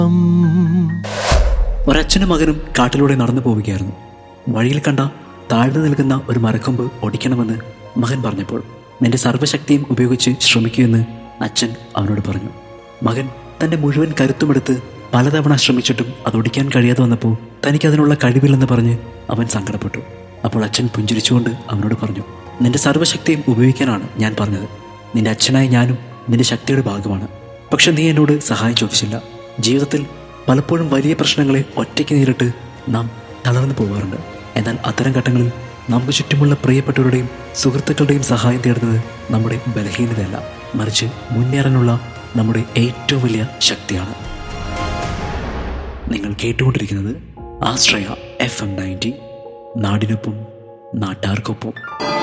ഒരച്ഛനും മകനും കാട്ടിലൂടെ നടന്നു പോവുകയായിരുന്നു വഴിയിൽ കണ്ട താഴ്ന്നു നിൽക്കുന്ന ഒരു മരക്കൊമ്പ് ഒടിക്കണമെന്ന് മകൻ പറഞ്ഞപ്പോൾ നിന്റെ സർവ്വശക്തിയും ഉപയോഗിച്ച് ശ്രമിക്കുമെന്ന് അച്ഛൻ അവനോട് പറഞ്ഞു മകൻ തന്റെ മുഴുവൻ കരുത്തുമെടുത്ത് പലതവണ ശ്രമിച്ചിട്ടും അത് ഒടിക്കാൻ കഴിയാതെ വന്നപ്പോൾ തനിക്കതിനുള്ള കഴിവില്ലെന്ന് പറഞ്ഞ് അവൻ സങ്കടപ്പെട്ടു അപ്പോൾ അച്ഛൻ പുഞ്ചിരിച്ചുകൊണ്ട് അവനോട് പറഞ്ഞു നിന്റെ സർവ്വശക്തിയും ഉപയോഗിക്കാനാണ് ഞാൻ പറഞ്ഞത് നിന്റെ അച്ഛനായ ഞാനും നിന്റെ ശക്തിയുടെ ഭാഗമാണ് പക്ഷെ നീ എന്നോട് സഹായം ചോദിച്ചില്ല ജീവിതത്തിൽ പലപ്പോഴും വലിയ പ്രശ്നങ്ങളെ ഒറ്റയ്ക്ക് നേരിട്ട് നാം തളർന്നു പോകാറുണ്ട് എന്നാൽ അത്തരം ഘട്ടങ്ങളിൽ നമുക്ക് ചുറ്റുമുള്ള പ്രിയപ്പെട്ടവരുടെയും സുഹൃത്തുക്കളുടെയും സഹായം തേടുന്നത് നമ്മുടെ ബലഹീനതയല്ല മറിച്ച് മുന്നേറാനുള്ള നമ്മുടെ ഏറ്റവും വലിയ ശക്തിയാണ് നിങ്ങൾ കേട്ടുകൊണ്ടിരിക്കുന്നത് ആശ്രയ എഫ് എം നയൻറ്റി നാടിനൊപ്പം നാട്ടാർക്കൊപ്പം